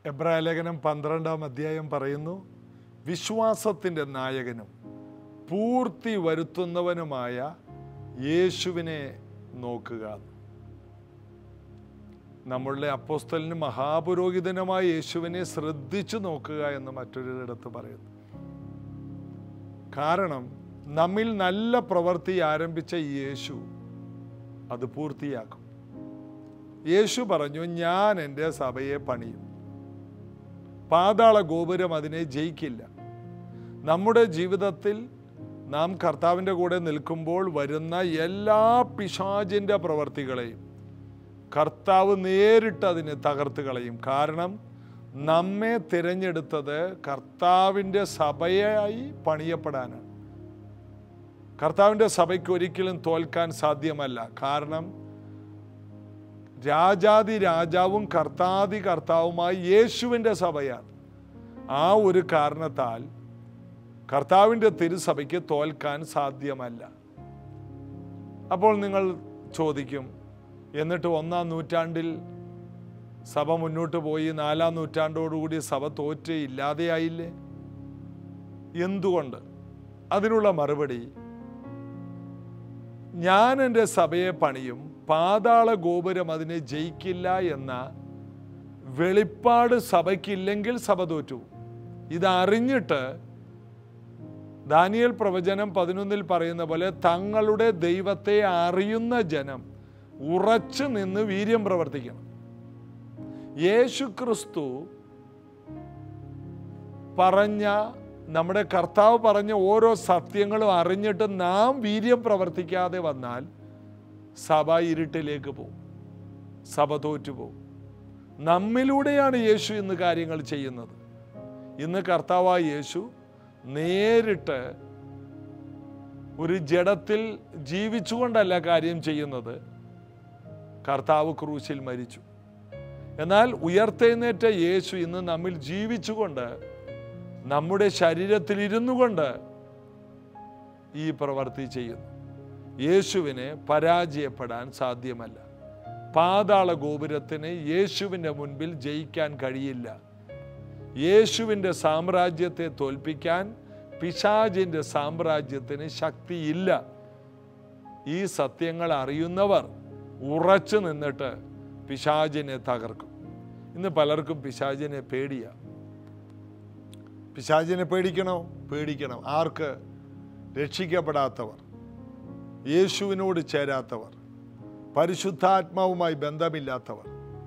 എബ്രായ ലേഖനം പന്ത്രണ്ടാം അധ്യായം പറയുന്നു വിശ്വാസത്തിൻ്റെ നായകനും പൂർത്തി വരുത്തുന്നവനുമായ യേശുവിനെ നോക്കുക നമ്മളുടെ അപ്പോസ്തലിന് മഹാപുരോഹിതനുമായ യേശുവിനെ ശ്രദ്ധിച്ചു നോക്കുക എന്ന് മറ്റൊരിടത്ത് പറയുന്നു കാരണം നമ്മിൽ നല്ല പ്രവൃത്തി ആരംഭിച്ച ഈ യേശു അത് പൂർത്തിയാക്കും യേശു പറഞ്ഞു ഞാൻ എൻ്റെ സഭയെ പണിയും പാതാള ഗോപുരം അതിനെ ജയിക്കില്ല നമ്മുടെ ജീവിതത്തിൽ നാം കർത്താവിൻ്റെ കൂടെ നിൽക്കുമ്പോൾ വരുന്ന എല്ലാ പിശാചിൻ്റെ പ്രവർത്തികളെയും കർത്താവ് നേരിട്ട് അതിനെ തകർത്ത് കളയും കാരണം നമ്മെ തിരഞ്ഞെടുത്തത് കർത്താവിൻ്റെ സഭയായി പണിയപ്പെടാനാണ് കർത്താവിൻ്റെ സഭയ്ക്ക് ഒരിക്കലും തോൽക്കാൻ സാധ്യമല്ല കാരണം രാജാതി രാജാവും കർത്താതി കർത്താവുമായി യേശുവിൻ്റെ സഭയാണ് ആ ഒരു കാരണത്താൽ കർത്താവിൻ്റെ തിരുസഭയ്ക്ക് തോൽക്കാൻ സാധ്യമല്ല അപ്പോൾ നിങ്ങൾ ചോദിക്കും എന്നിട്ട് ഒന്നാം നൂറ്റാണ്ടിൽ സഭ മുന്നോട്ട് പോയി നാലാം നൂറ്റാണ്ടോടുകൂടി സഭ തോറ്റ് ഇല്ലാതെയായില്ലേ എന്തുകൊണ്ട് അതിനുള്ള മറുപടി ഞാൻ എൻ്റെ സഭയെ പണിയും പാതാള ഗോപുരം അതിനെ ജയിക്കില്ല എന്ന വെളിപ്പാട് സഭയ്ക്കില്ലെങ്കിൽ സഭ തോറ്റു ഇതറിഞ്ഞിട്ട് ദാനിയൽ പ്രവചനം പതിനൊന്നിൽ പറയുന്ന പോലെ തങ്ങളുടെ ദൈവത്തെ അറിയുന്ന ജനം ഉറച്ചു നിന്ന് വീര്യം പ്രവർത്തിക്കണം യേശു ക്രിസ്തു പറഞ്ഞ നമ്മുടെ കർത്താവ് പറഞ്ഞ ഓരോ സത്യങ്ങളും അറിഞ്ഞിട്ട് നാം വീര്യം പ്രവർത്തിക്കാതെ വന്നാൽ സഭ ഇരുട്ടിലേക്ക് പോകും സഭ തോറ്റുപോകും നമ്മിലൂടെയാണ് യേശു ഇന്ന് കാര്യങ്ങൾ ചെയ്യുന്നത് ഇന്ന് കർത്താവായ യേശു നേരിട്ട് ഒരു ജഡത്തിൽ ജീവിച്ചുകൊണ്ടല്ല കാര്യം ചെയ്യുന്നത് കർത്താവ് ക്രൂശിൽ മരിച്ചു എന്നാൽ ഉയർത്തെഴുന്നേറ്റ യേശു ഇന്ന് നമ്മിൽ ജീവിച്ചുകൊണ്ട് നമ്മുടെ ശരീരത്തിൽ ഇരുന്നു കൊണ്ട് ഈ പ്രവൃത്തി ചെയ്യുന്നു യേശുവിനെ പരാജയപ്പെടാൻ സാധ്യമല്ല പാതാള ഗോപുരത്തിന് യേശുവിൻ്റെ മുൻപിൽ ജയിക്കാൻ കഴിയില്ല യേശുവിൻ്റെ സാമ്രാജ്യത്തെ തോൽപ്പിക്കാൻ പിശാജിൻ്റെ സാമ്രാജ്യത്തിന് ശക്തിയില്ല ഈ സത്യങ്ങൾ അറിയുന്നവർ ഉറച്ചു നിന്നിട്ട് പിശാജിനെ തകർക്കും ഇന്ന് പലർക്കും പിശാജിനെ പേടിയാ പിശാജിനെ പേടിക്കണോ പേടിക്കണം ആർക്ക് രക്ഷിക്കപ്പെടാത്തവർ യേശുവിനോട് ചേരാത്തവർ പരിശുദ്ധാത്മാവുമായി ബന്ധമില്ലാത്തവർ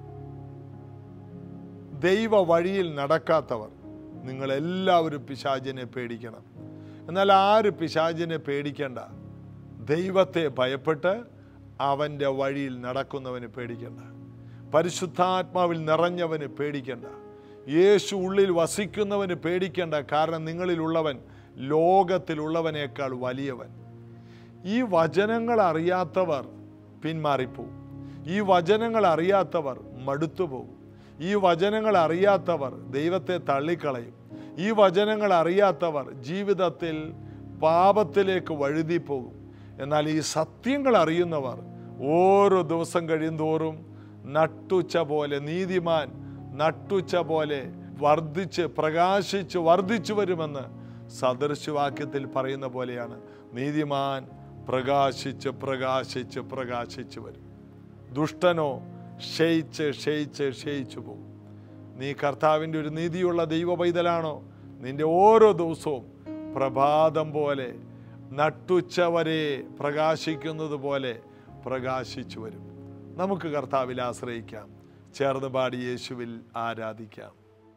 ദൈവ വഴിയിൽ നടക്കാത്തവർ നിങ്ങളെല്ലാവരും പിശാചിനെ പേടിക്കണം എന്നാൽ ആര് പിശാചിനെ പേടിക്കണ്ട ദൈവത്തെ ഭയപ്പെട്ട് അവൻ്റെ വഴിയിൽ നടക്കുന്നവന് പേടിക്കണ്ട പരിശുദ്ധാത്മാവിൽ നിറഞ്ഞവന് പേടിക്കണ്ട യേശു ഉള്ളിൽ വസിക്കുന്നവന് പേടിക്കണ്ട കാരണം നിങ്ങളിലുള്ളവൻ ലോകത്തിലുള്ളവനേക്കാൾ വലിയവൻ ഈ വചനങ്ങൾ അറിയാത്തവർ പിന്മാറിപ്പോവും ഈ വചനങ്ങൾ അറിയാത്തവർ മടുത്തുപോകും ഈ വചനങ്ങൾ അറിയാത്തവർ ദൈവത്തെ തള്ളിക്കളയും ഈ വചനങ്ങൾ അറിയാത്തവർ ജീവിതത്തിൽ പാപത്തിലേക്ക് വഴുതിപ്പോകും എന്നാൽ ഈ സത്യങ്ങൾ അറിയുന്നവർ ഓരോ ദിവസം കഴിയുന്തോറും നട്ടുച്ച പോലെ നീതിമാൻ നട്ടുച്ച പോലെ വർദ്ധിച്ച് പ്രകാശിച്ച് വർദ്ധിച്ചു വരുമെന്ന് സദൃശവാക്യത്തിൽ പറയുന്ന പോലെയാണ് നീതിമാൻ പ്രകാശിച്ച് പ്രകാശിച്ച് പ്രകാശിച്ചു വരും ദുഷ്ടനോ ക്ഷയിച്ച് ക്ഷയിച്ച് ക്ഷയിച്ചു പോകും നീ കർത്താവിൻ്റെ ഒരു നീതിയുള്ള ദൈവ പൈതലാണോ നിന്റെ ഓരോ ദിവസവും പ്രഭാതം പോലെ നട്ടുച്ച വരെ പ്രകാശിക്കുന്നത് പോലെ പ്രകാശിച്ചു വരും നമുക്ക് കർത്താവിൽ ആശ്രയിക്കാം ചേർന്ന് പാടി യേശുവിൽ ആരാധിക്കാം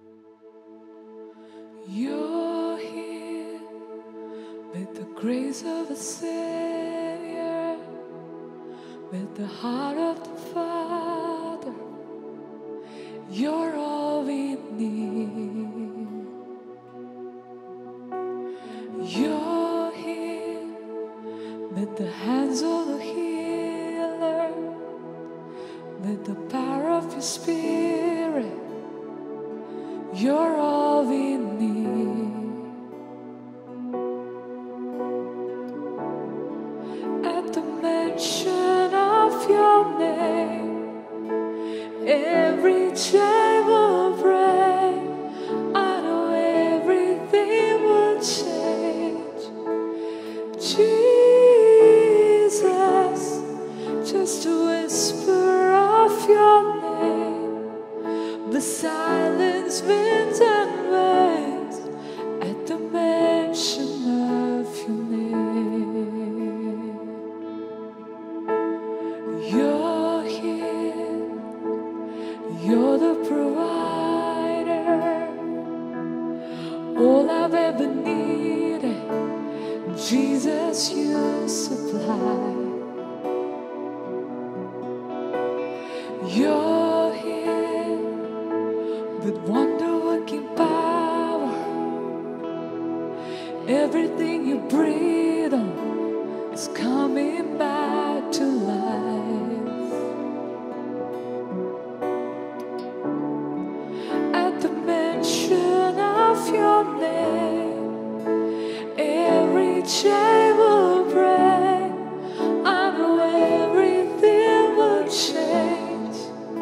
You're here with the grace of a Savior, with the heart of the Father. You're all we need. You're here with the hands of the healer, with the power of your spirit. You're all we need. At the mention of your name, every chain will break. silence winds and waves at the mention of your name. You're here, you're the provider. All I've ever needed, Jesus, you supply. You're here with wonder working power. Everything you breathe on is coming back to life. At the mention of your name, every chain will break. I know everything will change.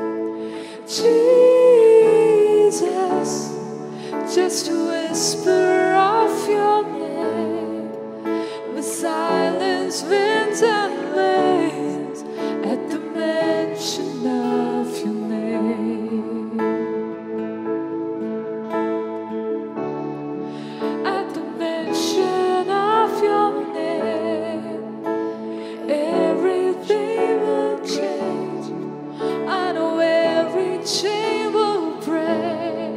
Jesus, just a whisper of your name, the silence winds and waves at the mention of your name. At the mention of your name, everything will change. I know every chain will break.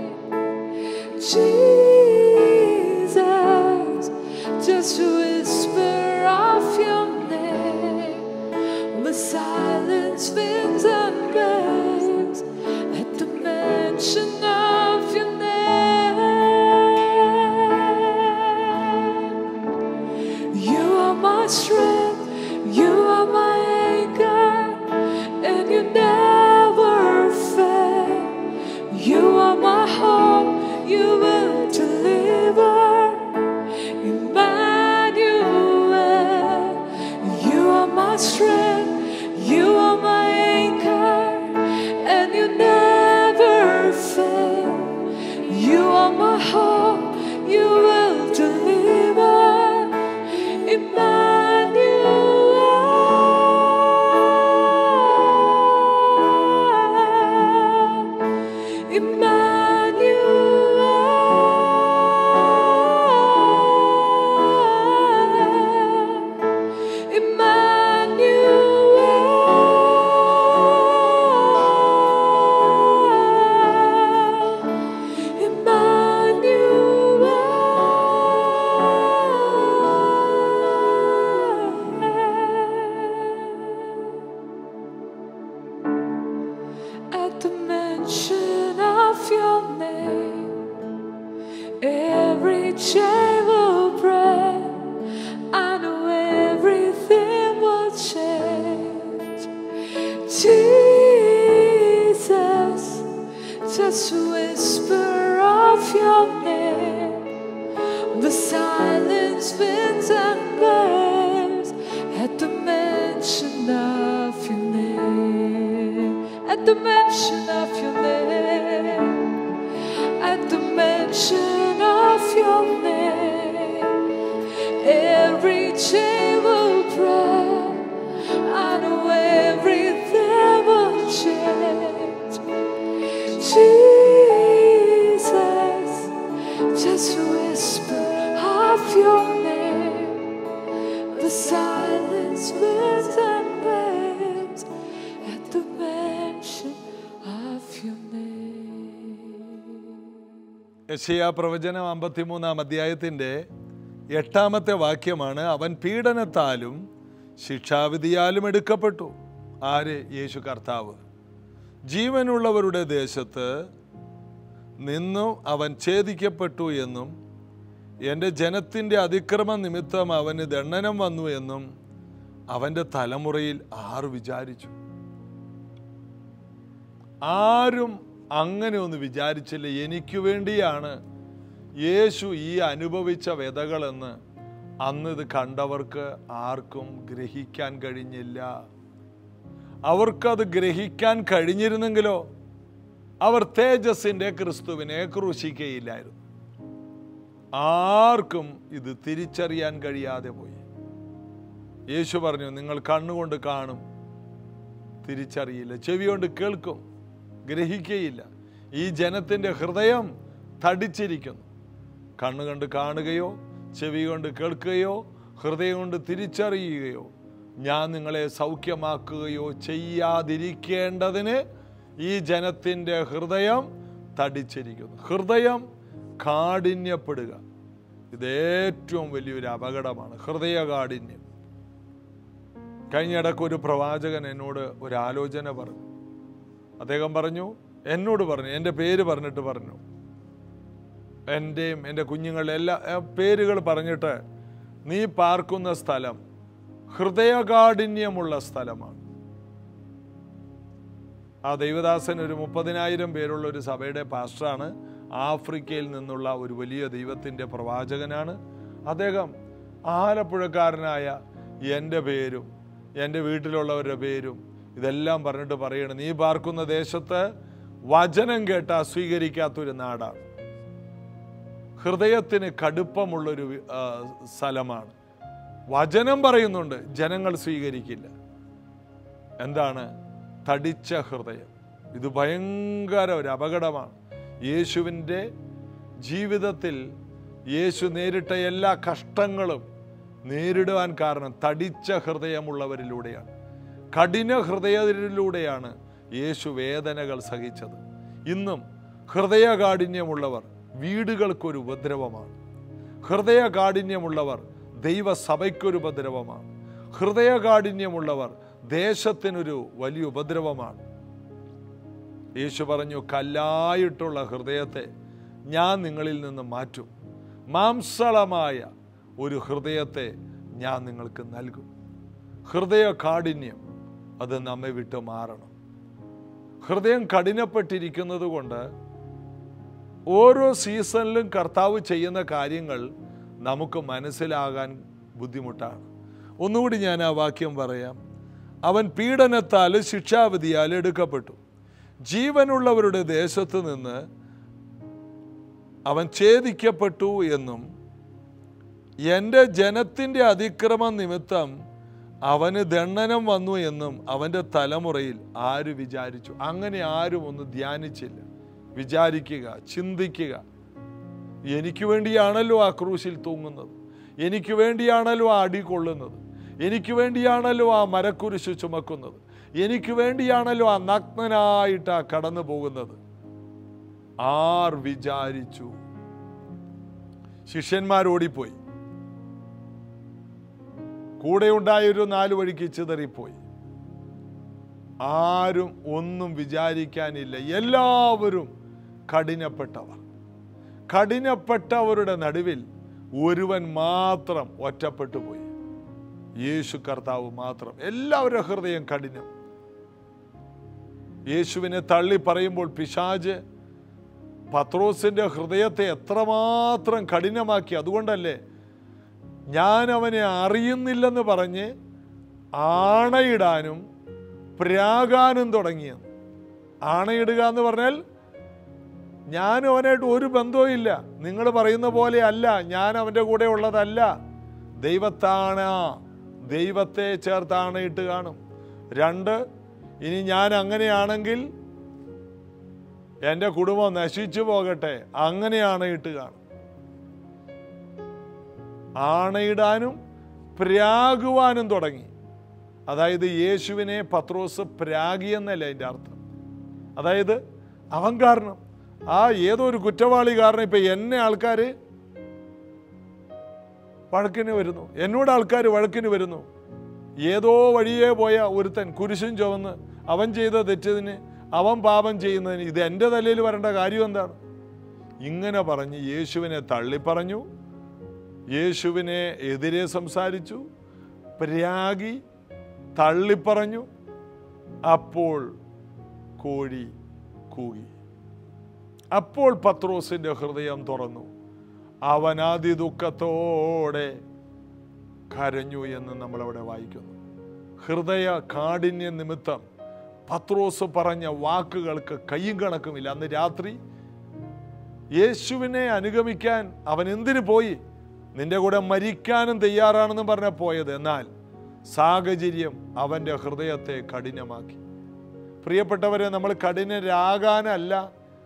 Jesus, just a whisper of your name, the silence winds and waves at the mention of your name. You are my strength, you are my anchor, and you never fail. You are my hope, you will deliver. Emmanuel, you are my strength, you are my anchor, and you never fail. You are my hope, you will deliver. Emmanuel, Emmanuel, Emmanuel, Emmanuel. At the mention of your name, every chain will break. I know everything will change. Jesus, just a whisper of your name, the silence winds and waves at the mention of your name. At the mention of your name, at the mention of your name, every chain will break. I know everything will change. Jesus, just a whisper of your name, the silence winds and waves at the mention of your name. യശയാ പ്രവചനം അമ്പത്തിമൂന്നാം അധ്യായത്തിൻ്റെ എട്ടാമത്തെ വാക്യമാണ് അവൻ പീഡനത്താലും ശിക്ഷാവിധിയാലും എടുക്കപ്പെട്ടു ആര് യേശു കർത്താവ് ജീവനുള്ളവരുടെ ദേശത്ത് നിന്നും അവൻ ഛേദിക്കപ്പെട്ടു എന്നും എൻ്റെ ജനത്തിൻ്റെ അതിക്രമ നിമിത്തം അവന് ദണ്ഡനം വന്നു എന്നും അവൻ്റെ തലമുറയിൽ ആർ വിചാരിച്ചു ആരും അങ്ങനെ ഒന്ന് വിചാരിച്ചില്ല എനിക്ക് വേണ്ടിയാണ് യേശു ഈ അനുഭവിച്ച വ്യതകളെന്ന് അന്ന് ഇത് കണ്ടവർക്ക് ആർക്കും ഗ്രഹിക്കാൻ കഴിഞ്ഞില്ല അവർക്കത് ഗ്രഹിക്കാൻ കഴിഞ്ഞിരുന്നെങ്കിലോ അവർ തേജസ്സിൻ്റെ ക്രിസ്തുവിനെ ക്രൂശിക്കയില്ലായിരുന്നു ആർക്കും ഇത് തിരിച്ചറിയാൻ കഴിയാതെ പോയി യേശു പറഞ്ഞു നിങ്ങൾ കണ്ണുകൊണ്ട് കാണും തിരിച്ചറിയില്ല ചെവി കൊണ്ട് കേൾക്കും ഗ്രഹിക്കയില്ല ഈ ജനത്തിൻ്റെ ഹൃദയം തടിച്ചിരിക്കുന്നു കണ്ണ് കണ്ട് കാണുകയോ ചെവി കൊണ്ട് കേൾക്കുകയോ ഹൃദയം കൊണ്ട് തിരിച്ചറിയുകയോ ഞാൻ നിങ്ങളെ സൗഖ്യമാക്കുകയോ ചെയ്യാതിരിക്കേണ്ടതിന് ഈ ജനത്തിൻ്റെ ഹൃദയം തടിച്ചിരിക്കുന്നു ഹൃദയം കാഠിന്യപ്പെടുക ഇത് ഏറ്റവും വലിയൊരു അപകടമാണ് ഹൃദയ കാഠിന്യം കഴിഞ്ഞിടക്ക് ഒരു പ്രവാചകൻ എന്നോട് ഒരു ആലോചന പറഞ്ഞു അദ്ദേഹം പറഞ്ഞു എന്നോട് പറഞ്ഞു എൻ്റെ പേര് പറഞ്ഞിട്ട് പറഞ്ഞു എൻ്റെയും എൻ്റെ കുഞ്ഞുങ്ങളുടെ എല്ലാ ഏ, പേരുകൾ പറഞ്ഞിട്ട് നീ പാർക്കുന്ന സ്ഥലം ഹൃദയകാഠിന്യമുള്ള സ്ഥലമാണ് ആ ദൈവദാസൻ ഒരു മുപ്പതിനായിരം പേരുള്ള ഒരു സഭയുടെ പാസ്റ്ററാണ് ആഫ്രിക്കയിൽ നിന്നുള്ള ഒരു വലിയ ദൈവത്തിൻ്റെ പ്രവാചകനാണ് അദ്ദേഹം ആലപ്പുഴക്കാരനായ എൻ്റെ പേരും എൻ്റെ വീട്ടിലുള്ളവരുടെ പേരും ഇതെല്ലാം പറഞ്ഞിട്ട് പറയണം നീ പാർക്കുന്ന ദേശത്ത് വചനം കേട്ടാ സ്വീകരിക്കാത്തൊരു നാടാണ് ഹൃദയത്തിന് കടുപ്പമുള്ളൊരു ആ, സ്ഥലമാണ് വചനം പറയുന്നുണ്ട് ജനങ്ങൾ സ്വീകരിക്കില്ല എന്താണ് തടിച്ച ഹൃദയം ഇത് ഭയങ്കര ഒരു അപകടമാണ് യേശുവിൻ്റെ ജീവിതത്തിൽ യേശു നേരിട്ട എല്ലാ കഷ്ടങ്ങളും നേരിടുവാൻ കാരണം തടിച്ച ഹൃദയമുള്ളവരിലൂടെയാണ് കഠിന ഹൃദയത്തിലൂടെയാണ് യേശു വേദനകൾ സഹിച്ചത് ഇന്നും ഹൃദയകാഠിന്യമുള്ളവർ വീടുകൾക്കൊരു ഉപദ്രവമാണ് ഹൃദയകാഠിന്യമുള്ളവർ ദൈവസഭയ്ക്കൊരു ഉപദ്രവമാണ് ഹൃദയകാഠിന്യമുള്ളവർ ദേശത്തിനൊരു വലിയ ഉപദ്രവമാണ് യേശു പറഞ്ഞു കല്ലായിട്ടുള്ള ഹൃദയത്തെ ഞാൻ നിങ്ങളിൽ നിന്ന് മാറ്റും മാംസളമായ ഒരു ഹൃദയത്തെ ഞാൻ നിങ്ങൾക്ക് നൽകും ഹൃദയ കാഠിന്യം അത് നമ്മെ വിട്ട് മാറണം ഹൃദയം കഠിനപ്പെട്ടിരിക്കുന്നത് കൊണ്ട് ഓരോ സീസണിലും കർത്താവ് ചെയ്യുന്ന കാര്യങ്ങൾ നമുക്ക് മനസ്സിലാകാൻ ബുദ്ധിമുട്ടാണ് ഒന്നുകൂടി ഞാൻ ആ വാക്യം പറയാം അവൻ പീഡനത്താൽ ശിക്ഷാവിധിയാൽ എടുക്കപ്പെട്ടു ജീവനുള്ളവരുടെ ദേശത്ത് നിന്ന് അവൻ ഛേദിക്കപ്പെട്ടു എന്നും എൻ്റെ ജനത്തിൻ്റെ അതിക്രമം നിമിത്തം അവന് ദണ്ഡനം വന്നു എന്നും അവൻ്റെ തലമുറയിൽ ആര് വിചാരിച്ചു അങ്ങനെ ആരും ഒന്ന് ധ്യാനിച്ചില്ല വിചാരിക്കുക ചിന്തിക്കുക എനിക്ക് വേണ്ടിയാണല്ലോ ആ ക്രൂശിൽ തൂങ്ങുന്നത് എനിക്ക് വേണ്ടിയാണല്ലോ ആ അടി കൊള്ളുന്നത് എനിക്ക് വേണ്ടിയാണല്ലോ ആ മരക്കുരിശ് ചുമക്കുന്നത് എനിക്ക് വേണ്ടിയാണല്ലോ ആ നഗ്നനായിട്ട് ആ കടന്നു പോകുന്നത് ആർ വിചാരിച്ചു ശിഷ്യന്മാർ ഓടിപ്പോയി കൂടെ ഉണ്ടായൊരു നാല് വഴിക്ക് ചിതറിപ്പോയി ആരും ഒന്നും വിചാരിക്കാനില്ല എല്ലാവരും കഠിനപ്പെട്ടവർ കഠിനപ്പെട്ടവരുടെ നടുവിൽ ഒരുവൻ മാത്രം ഒറ്റപ്പെട്ടു പോയി യേശു കർത്താവ് മാത്രം എല്ലാവരുടെ ഹൃദയം കഠിനം യേശുവിനെ തള്ളി പറയുമ്പോൾ പിശാജ് പത്രോസിന്റെ ഹൃദയത്തെ എത്രമാത്രം കഠിനമാക്കി അതുകൊണ്ടല്ലേ ഞാൻ അവനെ അറിയുന്നില്ലെന്ന് പറഞ്ഞ് ആണയിടാനും പ്രാകാനും തുടങ്ങിയത് ആണയിടുക എന്ന് പറഞ്ഞാൽ ഞാനും അവനായിട്ട് ഒരു ബന്ധവും ഇല്ല നിങ്ങൾ പറയുന്ന പോലെ അല്ല ഞാൻ അവൻ്റെ കൂടെ ഉള്ളതല്ല ദൈവത്താണ ദൈവത്തെ ചേർത്ത് ആണയിട്ട് കാണും രണ്ട് ഇനി ഞാൻ അങ്ങനെയാണെങ്കിൽ എൻ്റെ കുടുംബം നശിച്ചു പോകട്ടെ അങ്ങനെ ആണയിട്ട് കാണും ആണയിടാനും പ്രാകുവാനും തുടങ്ങി അതായത് യേശുവിനെ പത്രോസ് പ്രാഗി എന്നല്ല അതിൻ്റെ അർത്ഥം അതായത് അവൻ കാരണം ആ ഏതോ ഒരു കുറ്റവാളി കാരണം ഇപ്പൊ എന്നെ ആൾക്കാർ വഴക്കിന് വരുന്നു എന്നോട് ആൾക്കാർ വഴക്കിന് വരുന്നു ഏതോ വഴിയേ പോയ ഒരുത്തൻ കുരിശും ചുവന്ന് അവൻ ചെയ്ത തെറ്റതിന് അവൻ പാപം ചെയ്യുന്നതിന് ഇത് എൻ്റെ തലയിൽ വരേണ്ട കാര്യം എന്താണ് ഇങ്ങനെ പറഞ്ഞ് യേശുവിനെ തള്ളിപ്പറഞ്ഞു യേശുവിനെ എതിരെ സംസാരിച്ചു പ്രാഗി തള്ളിപ്പറഞ്ഞു അപ്പോൾ കോഴി കൂകി അപ്പോൾ പത്രോസിന്റെ ഹൃദയം തുറന്നു അവൻ അതിദുഃഖത്തോടെ കരഞ്ഞു എന്ന് നമ്മളവിടെ വായിക്കുന്നു ഹൃദയ കാഠിന്യ നിമിത്തം പത്രോസ് പറഞ്ഞ വാക്കുകൾക്ക് കയ്യും കണക്കുമില്ല അന്ന് രാത്രി യേശുവിനെ അനുഗമിക്കാൻ അവൻ എന്തിനു പോയി നിന്റെ കൂടെ മരിക്കാനും തയ്യാറാണെന്ന് പറഞ്ഞ പോയത് എന്നാൽ സാഹചര്യം അവൻ്റെ ഹൃദയത്തെ കഠിനമാക്കി പ്രിയപ്പെട്ടവരെ നമ്മൾ കഠിനരാകാനല്ല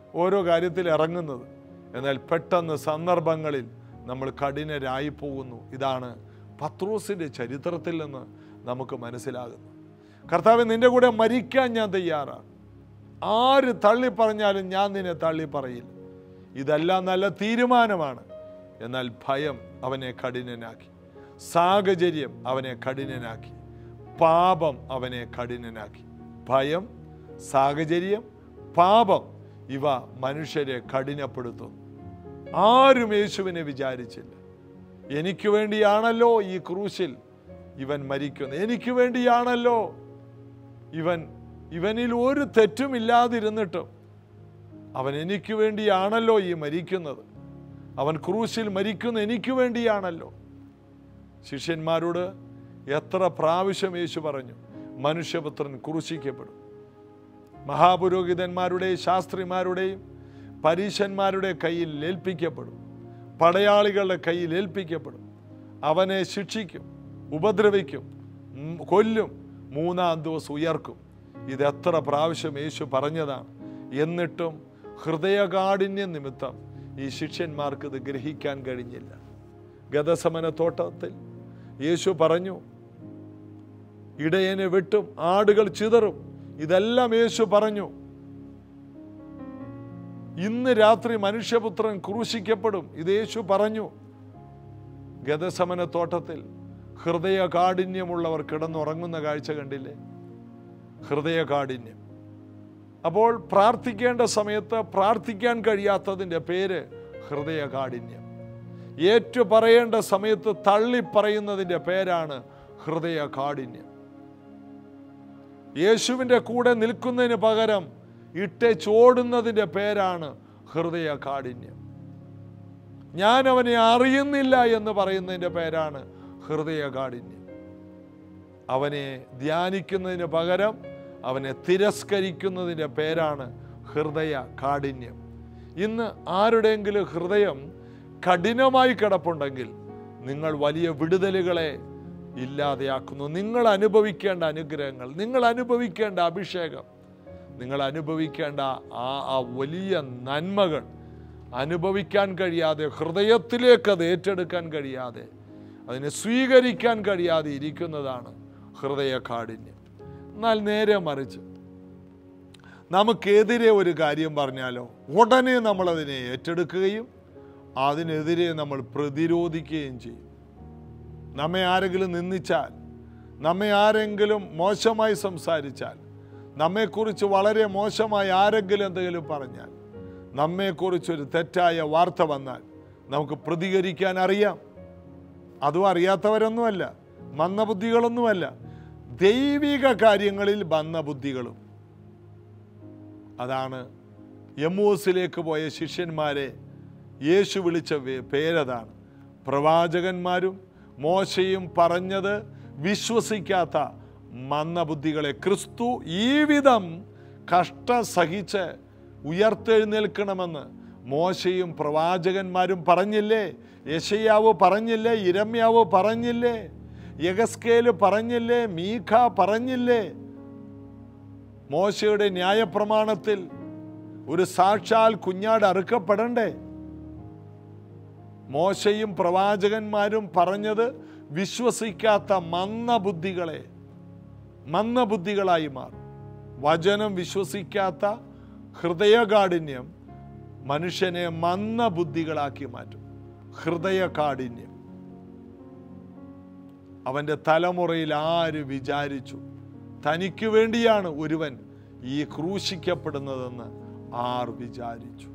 ഓരോ കാര്യത്തിൽ ഇറങ്ങുന്നത് എന്നാൽ പെട്ടെന്ന് സന്ദർഭങ്ങളിൽ നമ്മൾ കഠിനരായി പോകുന്നു ഇതാണ് പത്രോസിൻ്റെ ചരിത്രത്തിൽ നിന്ന് നമുക്ക് മനസ്സിലാകുന്നത് കർത്താവ് നിന്റെ കൂടെ മരിക്കാൻ ഞാൻ തയ്യാറാണ് ആര് തള്ളി പറഞ്ഞാലും ഞാൻ നിന്നെ തള്ളി പറയില്ല ഇതെല്ലാം നല്ല തീരുമാനമാണ് എന്നാൽ ഭയം അവനെ കഠിനനാക്കി സാഹചര്യം അവനെ കഠിനനാക്കി പാപം അവനെ കഠിനനാക്കി ഭയം സാഹചര്യം പാപം ഇവ മനുഷ്യരെ കഠിനപ്പെടുത്തുന്നു ആരും യേശുവിനെ വിചാരിച്ചില്ല എനിക്ക് വേണ്ടിയാണല്ലോ ഈ ക്രൂശിൽ ഇവൻ മരിക്കുന്നത് എനിക്ക് വേണ്ടിയാണല്ലോ ഇവൻ ഇവനിൽ ഒരു തെറ്റുമില്ലാതിരുന്നിട്ടും അവൻ എനിക്ക് വേണ്ടിയാണല്ലോ ഈ മരിക്കുന്നത് അവൻ ക്രൂശിൽ മരിക്കുന്ന എനിക്ക് വേണ്ടിയാണല്ലോ ശിഷ്യന്മാരോട് എത്ര പ്രാവശ്യം യേശു പറഞ്ഞു മനുഷ്യപുത്രൻ ക്രൂശിക്കപ്പെടും മഹാപുരോഹിതന്മാരുടെയും ശാസ്ത്രിമാരുടെയും പരീശന്മാരുടെ കയ്യിൽ ഏൽപ്പിക്കപ്പെടും പടയാളികളുടെ കയ്യിൽ ഏൽപ്പിക്കപ്പെടും അവനെ ശിക്ഷിക്കും ഉപദ്രവിക്കും ഉം, കൊല്ലും മൂന്നാം ദിവസം ഉയർക്കും ഇത് എത്ര പ്രാവശ്യം യേശു പറഞ്ഞതാണ് എന്നിട്ടും ഹൃദയകാഠിന്യ നിമിത്തം ഈ ശിഷ്യന്മാർക്ക് ഇത് ഗ്രഹിക്കാൻ കഴിഞ്ഞില്ല ഗതസമന തോട്ടത്തിൽ യേശു പറഞ്ഞു ഇടയനെ വെട്ടും ആടുകൾ ചിതറും ഇതെല്ലാം യേശു പറഞ്ഞു ഇന്ന് രാത്രി മനുഷ്യപുത്രൻ ക്രൂശിക്കപ്പെടും ഇത് യേശു പറഞ്ഞു ഗതസമന തോട്ടത്തിൽ ഹൃദയ കാഠിന്യമുള്ളവർ കിടന്നുറങ്ങുന്ന കാഴ്ച കണ്ടില്ലേ ഹൃദയ കാഠിന്യം അപ്പോൾ പ്രാർത്ഥിക്കേണ്ട സമയത്ത് പ്രാർത്ഥിക്കാൻ കഴിയാത്തതിൻ്റെ പേര് ഹൃദയ കാഠിന്യം ഏറ്റു പറയേണ്ട സമയത്ത് തള്ളി പറയുന്നതിൻ്റെ പേരാണ് ഹൃദയ കാഠിന്യം യേശുവിൻ്റെ കൂടെ നിൽക്കുന്നതിന് പകരം ഇട്ട് ചോടുന്നതിൻ്റെ പേരാണ് ഹൃദയ കാഠിന്യം ഞാൻ അവനെ അറിയുന്നില്ല എന്ന് പറയുന്നതിൻ്റെ പേരാണ് ഹൃദയ കാഠിന്യം അവനെ ധ്യാനിക്കുന്നതിന് പകരം അവനെ തിരസ്കരിക്കുന്നതിൻ്റെ പേരാണ് ഹൃദയ കാഠിന്യം ഇന്ന് ആരുടെയെങ്കിലും ഹൃദയം കഠിനമായി കിടപ്പുണ്ടെങ്കിൽ നിങ്ങൾ വലിയ വിടുതലുകളെ ഇല്ലാതെയാക്കുന്നു നിങ്ങൾ അനുഭവിക്കേണ്ട അനുഗ്രഹങ്ങൾ നിങ്ങൾ അനുഭവിക്കേണ്ട അഭിഷേകം നിങ്ങൾ അനുഭവിക്കേണ്ട ആ ആ വലിയ നന്മകൾ അനുഭവിക്കാൻ കഴിയാതെ ഹൃദയത്തിലേക്ക് അത് ഏറ്റെടുക്കാൻ കഴിയാതെ അതിനെ സ്വീകരിക്കാൻ കഴിയാതെ ഇരിക്കുന്നതാണ് ഹൃദയ കാഠിന്യം എന്നാൽ നേരെ മറിച്ച് നമുക്കെതിരെ ഒരു കാര്യം പറഞ്ഞാലോ ഉടനെ നമ്മളതിനെ ഏറ്റെടുക്കുകയും അതിനെതിരെ നമ്മൾ പ്രതിരോധിക്കുകയും ചെയ്യും നമ്മെ ആരെങ്കിലും നിന്ദിച്ചാൽ നമ്മെ ആരെങ്കിലും മോശമായി സംസാരിച്ചാൽ നമ്മെക്കുറിച്ച് വളരെ മോശമായി ആരെങ്കിലും എന്തെങ്കിലും പറഞ്ഞാൽ നമ്മെക്കുറിച്ചൊരു തെറ്റായ വാർത്ത വന്നാൽ നമുക്ക് പ്രതികരിക്കാൻ അറിയാം അതും അറിയാത്തവരൊന്നുമല്ല മന്ദബുദ്ധികളൊന്നുമല്ല ദൈവിക കാര്യങ്ങളിൽ മന്ദബുദ്ധികളും അതാണ് യമൂസിലേക്ക് പോയ ശിഷ്യന്മാരെ യേശു വിളിച്ച വേ- പേരതാണ് പ്രവാചകന്മാരും മോശയും പറഞ്ഞത് വിശ്വസിക്കാത്ത മന്ദബുദ്ധികളെ ക്രിസ്തു ഈ വിധം കഷ്ടം സഹിച്ച് ഉയർത്തെഴുന്നേൽക്കണമെന്ന് മോശയും പ്രവാചകന്മാരും പറഞ്ഞില്ലേ യശയാവ് പറഞ്ഞില്ലേ ഇരമ്യാവ് പറഞ്ഞില്ലേ യഗസ്കേല് പറഞ്ഞില്ലേ മീഖ പറഞ്ഞില്ലേ മോശയുടെ ന്യായപ്രമാണത്തിൽ ഒരു സാക്ഷാൽ കുഞ്ഞാട് അറുക്കപ്പെടണ്ടേ മോശയും പ്രവാചകന്മാരും പറഞ്ഞത് വിശ്വസിക്കാത്ത മന്ദബുദ്ധികളെ മന്ദബുദ്ധികളായി മാറും വചനം വിശ്വസിക്കാത്ത ഹൃദയകാഠിന്യം മനുഷ്യനെ മന്ദബുദ്ധികളാക്കി മാറ്റും ഹൃദയകാഠിന്യം അവൻ്റെ തലമുറയിൽ ആര് വിചാരിച്ചു തനിക്ക് വേണ്ടിയാണ് ഒരുവൻ ഈ ക്രൂശിക്കപ്പെടുന്നതെന്ന് ആർ വിചാരിച്ചു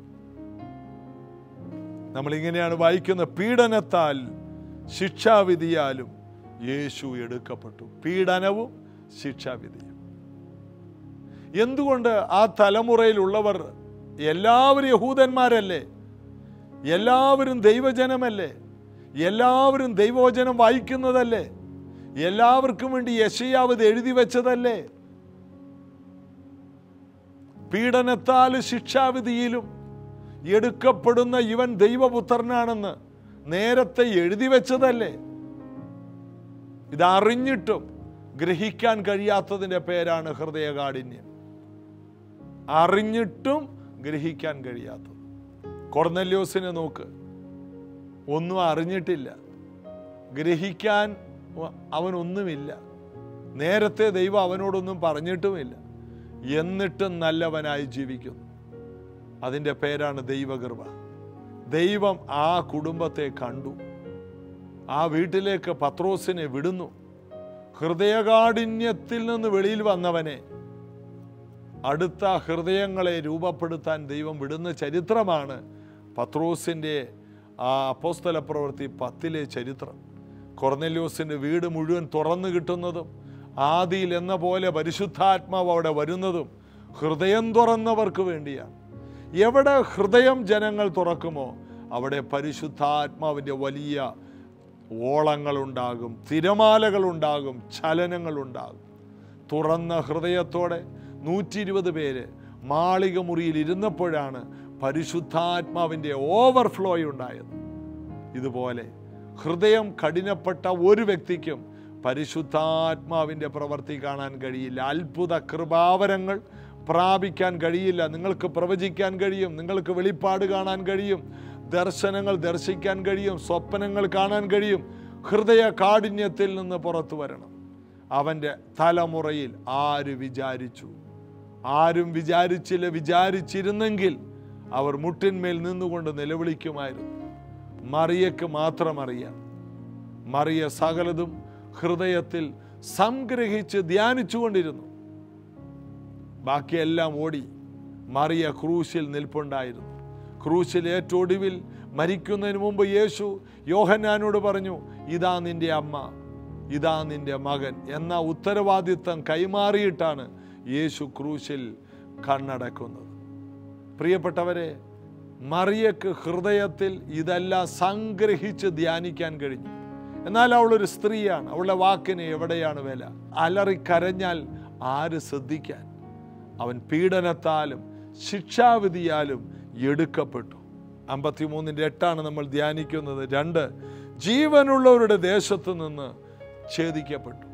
നമ്മൾ ഇങ്ങനെയാണ് വായിക്കുന്ന പീഡനത്താൽ ശിക്ഷാവിധിയാലും യേശു എടുക്കപ്പെട്ടു പീഡനവും ശിക്ഷാവിധിയും എന്തുകൊണ്ട് ആ തലമുറയിലുള്ളവർ എല്ലാവരും യഹൂദന്മാരല്ലേ എല്ലാവരും ദൈവജനമല്ലേ എല്ലാവരും ദൈവവചനം വായിക്കുന്നതല്ലേ എല്ലാവർക്കും വേണ്ടി യശയാവ് ഇത് എഴുതി വെച്ചതല്ലേ പീഡനത്താൽ ശിക്ഷാവിധിയിലും എടുക്കപ്പെടുന്ന ഇവൻ ദൈവപുത്രനാണെന്ന് നേരത്തെ എഴുതി വെച്ചതല്ലേ ഇതറിഞ്ഞിട്ടും ഗ്രഹിക്കാൻ കഴിയാത്തതിൻ്റെ പേരാണ് ഹൃദയകാഠിന്യം അറിഞ്ഞിട്ടും ഗ്രഹിക്കാൻ കഴിയാത്തത് കൊർന്നല്യോസിനെ നോക്ക് ഒന്നും അറിഞ്ഞിട്ടില്ല ഗ്രഹിക്കാൻ അവനൊന്നുമില്ല നേരത്തെ ദൈവം അവനോടൊന്നും പറഞ്ഞിട്ടുമില്ല എന്നിട്ടും നല്ലവനായി ജീവിക്കുന്നു അതിൻ്റെ പേരാണ് ദൈവകൃപ ദൈവം ആ കുടുംബത്തെ കണ്ടു ആ വീട്ടിലേക്ക് പത്രോസിനെ വിടുന്നു ഹൃദയകാഠിന്യത്തിൽ നിന്ന് വെളിയിൽ വന്നവനെ അടുത്ത ഹൃദയങ്ങളെ രൂപപ്പെടുത്താൻ ദൈവം വിടുന്ന ചരിത്രമാണ് പത്രോസിൻ്റെ ആ അപ്പോസ്തല പ്രവൃത്തി പത്തിലെ ചരിത്രം കൊർനെല്യോസിൻ്റെ വീട് മുഴുവൻ തുറന്നു കിട്ടുന്നതും ആദിയിൽ എന്ന പോലെ പരിശുദ്ധാത്മാവ് അവിടെ വരുന്നതും ഹൃദയം തുറന്നവർക്ക് വേണ്ടിയാണ് എവിടെ ഹൃദയം ജനങ്ങൾ തുറക്കുമോ അവിടെ പരിശുദ്ധാത്മാവിൻ്റെ വലിയ ഓളങ്ങളുണ്ടാകും തിരമാലകളുണ്ടാകും ചലനങ്ങളുണ്ടാകും തുറന്ന ഹൃദയത്തോടെ നൂറ്റി ഇരുപത് പേര് മാളിക മുറിയിൽ ഇരുന്നപ്പോഴാണ് പരിശുദ്ധാത്മാവിൻ്റെ ഓവർഫ്ലോ ഉണ്ടായത് ഇതുപോലെ ഹൃദയം കഠിനപ്പെട്ട ഒരു വ്യക്തിക്കും പരിശുദ്ധാത്മാവിൻ്റെ പ്രവൃത്തി കാണാൻ കഴിയില്ല അത്ഭുത കൃപാവരങ്ങൾ പ്രാപിക്കാൻ കഴിയില്ല നിങ്ങൾക്ക് പ്രവചിക്കാൻ കഴിയും നിങ്ങൾക്ക് വെളിപ്പാട് കാണാൻ കഴിയും ദർശനങ്ങൾ ദർശിക്കാൻ കഴിയും സ്വപ്നങ്ങൾ കാണാൻ കഴിയും ഹൃദയ കാഠിന്യത്തിൽ നിന്ന് പുറത്തു വരണം അവൻ്റെ തലമുറയിൽ ആര് വിചാരിച്ചു ആരും വിചാരിച്ചില്ല വിചാരിച്ചിരുന്നെങ്കിൽ അവർ മുട്ടിന്മേൽ നിന്നുകൊണ്ട് നിലവിളിക്കുമായിരുന്നു മറിയക്ക് മാത്രം അറിയാം മറിയ സകലതും ഹൃദയത്തിൽ സംഗ്രഹിച്ച് ധ്യാനിച്ചുകൊണ്ടിരുന്നു ബാക്കിയെല്ലാം ഓടി മറിയ ക്രൂശിൽ നിൽപ്പുണ്ടായിരുന്നു ക്രൂശിൽ ഏറ്റൊടുവിൽ മരിക്കുന്നതിന് മുമ്പ് യേശു യോഹന്നാനോട് പറഞ്ഞു ഇതാ നിന്റെ അമ്മ ഇതാ നിന്റെ മകൻ എന്ന ഉത്തരവാദിത്തം കൈമാറിയിട്ടാണ് യേശു ക്രൂശിൽ കണ്ണടക്കുന്നത് പ്രിയപ്പെട്ടവരെ മറിയക്ക് ഹൃദയത്തിൽ ഇതെല്ലാം സംഗ്രഹിച്ച് ധ്യാനിക്കാൻ കഴിഞ്ഞു എന്നാൽ അവളൊരു സ്ത്രീയാണ് അവളുടെ വാക്കിന് എവിടെയാണ് വില അലറിക്കരഞ്ഞാൽ ആര് ശ്രദ്ധിക്കാൻ അവൻ പീഡനത്താലും ശിക്ഷാവിധിയാലും എടുക്കപ്പെട്ടു അമ്പത്തിമൂന്നിൻ്റെ എട്ടാണ് നമ്മൾ ധ്യാനിക്കുന്നത് രണ്ട് ജീവനുള്ളവരുടെ ദേശത്ത് നിന്ന് ഛേദിക്കപ്പെട്ടു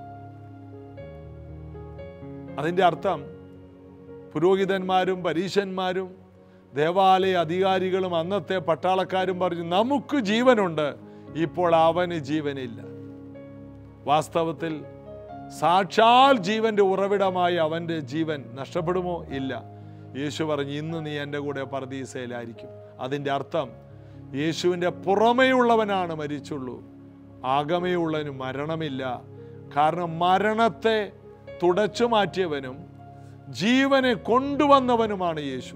അതിൻ്റെ അർത്ഥം പുരോഹിതന്മാരും പരീശന്മാരും ദേവാലയ അധികാരികളും അന്നത്തെ പട്ടാളക്കാരും പറഞ്ഞു നമുക്ക് ജീവനുണ്ട് ഇപ്പോൾ അവന് ജീവനില്ല വാസ്തവത്തിൽ സാക്ഷാൽ ജീവന്റെ ഉറവിടമായി അവൻ്റെ ജീവൻ നഷ്ടപ്പെടുമോ ഇല്ല യേശു പറഞ്ഞു ഇന്ന് നീ എൻ്റെ കൂടെ പർദീസയിലായിരിക്കും അതിൻ്റെ അർത്ഥം യേശുവിൻ്റെ പുറമേയുള്ളവനാണ് മരിച്ചുള്ളൂ ആകമേയുള്ളവന് മരണമില്ല കാരണം മരണത്തെ തുടച്ചു മാറ്റിയവനും ജീവനെ കൊണ്ടുവന്നവനുമാണ് യേശു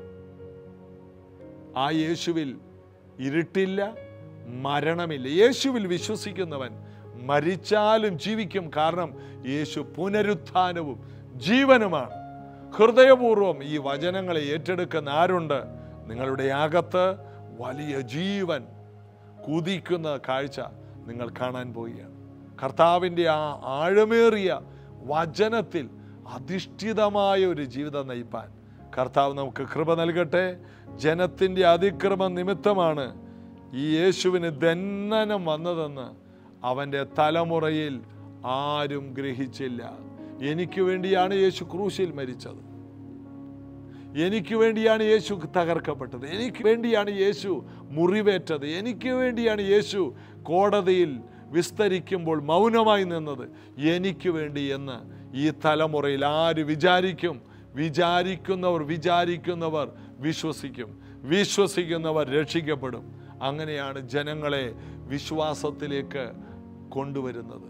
ആ യേശുവിൽ ഇരുട്ടില്ല മരണമില്ല യേശുവിൽ വിശ്വസിക്കുന്നവൻ മരിച്ചാലും ജീവിക്കും കാരണം യേശു പുനരുത്ഥാനവും ജീവനുമാണ് ഹൃദയപൂർവം ഈ വചനങ്ങളെ ഏറ്റെടുക്കുന്ന ആരുണ്ട് നിങ്ങളുടെ അകത്ത് വലിയ ജീവൻ കുതിക്കുന്ന കാഴ്ച നിങ്ങൾ കാണാൻ പോവുകയാണ് കർത്താവിൻ്റെ ആ ആഴമേറിയ വചനത്തിൽ അധിഷ്ഠിതമായ ഒരു ജീവിതം നയിപ്പാൻ കർത്താവ് നമുക്ക് കൃപ നൽകട്ടെ ജനത്തിൻ്റെ അതിക്രമ നിമിത്തമാണ് ഈ യേശുവിന് ദണ്ഡനം വന്നതെന്ന് അവൻ്റെ തലമുറയിൽ ആരും ഗ്രഹിച്ചില്ല എനിക്ക് വേണ്ടിയാണ് യേശു ക്രൂശിൽ മരിച്ചത് എനിക്ക് വേണ്ടിയാണ് യേശു തകർക്കപ്പെട്ടത് എനിക്ക് വേണ്ടിയാണ് യേശു മുറിവേറ്റത് എനിക്ക് വേണ്ടിയാണ് യേശു കോടതിയിൽ വിസ്തരിക്കുമ്പോൾ മൗനമായി നിന്നത് എനിക്ക് വേണ്ടി എന്ന് ഈ തലമുറയിൽ ആര് വിചാരിക്കും വിചാരിക്കുന്നവർ വിചാരിക്കുന്നവർ വിശ്വസിക്കും വിശ്വസിക്കുന്നവർ രക്ഷിക്കപ്പെടും അങ്ങനെയാണ് ജനങ്ങളെ വിശ്വാസത്തിലേക്ക് കൊണ്ടുവരുന്നത്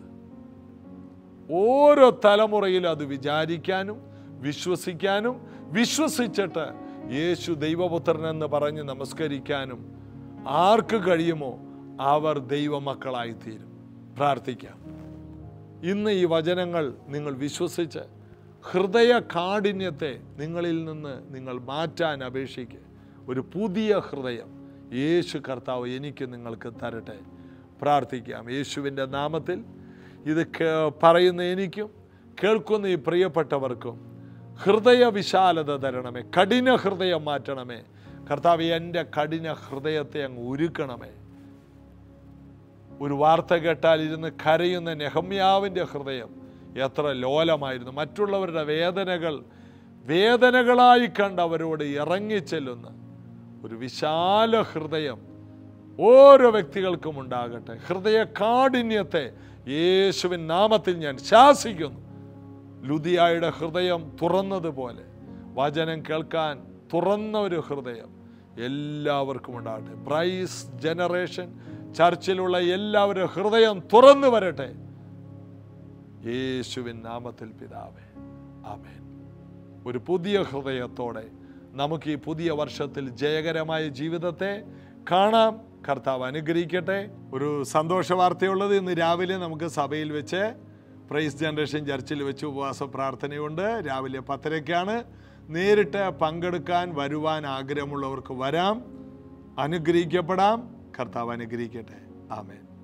ഓരോ തലമുറയിലും അത് വിചാരിക്കാനും വിശ്വസിക്കാനും വിശ്വസിച്ചിട്ട് യേശു ദൈവപുത്രൻ എന്ന് പറഞ്ഞ് നമസ്കരിക്കാനും ആർക്ക് കഴിയുമോ അവർ ദൈവമക്കളായിത്തീരും പ്രാർത്ഥിക്കാം ഇന്ന് ഈ വചനങ്ങൾ നിങ്ങൾ വിശ്വസിച്ച് ഹൃദയ കാഠിന്യത്തെ നിങ്ങളിൽ നിന്ന് നിങ്ങൾ മാറ്റാൻ അപേക്ഷിക്കുക ഒരു പുതിയ ഹൃദയം യേശു കർത്താവ് എനിക്ക് നിങ്ങൾക്ക് തരട്ടെ പ്രാർത്ഥിക്കാം യേശുവിൻ്റെ നാമത്തിൽ ഇത് കേ- പറയുന്ന എനിക്കും കേൾക്കുന്ന ഈ പ്രിയപ്പെട്ടവർക്കും ഹൃദയ വിശാലത തരണമേ കഠിന ഹൃദയം മാറ്റണമേ കർത്താവ് എൻ്റെ കഠിന ഹൃദയത്തെ അങ്ങ് ഉരുക്കണമേ ഒരു വാർത്ത കേട്ടാൽ ഇരുന്ന് കരയുന്ന നെഹമ്യാവിൻ്റെ ഹൃദയം എത്ര ലോലമായിരുന്നു മറ്റുള്ളവരുടെ വേദനകൾ വേദനകളായി കണ്ട് അവരോട് ഇറങ്ങിച്ചെല്ലുന്ന ഒരു വിശാല ഹൃദയം ഓരോ വ്യക്തികൾക്കും ഉണ്ടാകട്ടെ ഹൃദയ കാഠിന്യത്തെ യേശുവിൻ നാമത്തിൽ ഞാൻ ശാസിക്കുന്നു ലുദിയായുടെ ഹൃദയം തുറന്നതുപോലെ വചനം കേൾക്കാൻ തുറന്ന ഒരു ഹൃദയം എല്ലാവർക്കും ഉണ്ടാകട്ടെ ബ്രൈസ് ജനറേഷൻ ചർച്ചിലുള്ള എല്ലാവരും ഹൃദയം തുറന്നു വരട്ടെ യേശുവിൻ നാമത്തിൽ പിതാവേ ആമേൻ ഒരു പുതിയ ഹൃദയത്തോടെ നമുക്ക് ഈ പുതിയ വർഷത്തിൽ ജയകരമായ ജീവിതത്തെ കാണാം കർത്താവ് അനുഗ്രഹിക്കട്ടെ ഒരു സന്തോഷ വാർത്തയുള്ളത് ഇന്ന് രാവിലെ നമുക്ക് സഭയിൽ വെച്ച് പ്രൈസ് ജനറേഷൻ ചർച്ചിൽ വെച്ച് ഉപവാസ പ്രാർത്ഥനയുണ്ട് രാവിലെ പത്തരയ്ക്കാണ് നേരിട്ട് പങ്കെടുക്കാൻ വരുവാൻ ആഗ്രഹമുള്ളവർക്ക് വരാം അനുഗ്രഹിക്കപ്പെടാം കർത്താവ് അനുഗ്രഹിക്കട്ടെ ആമേൻ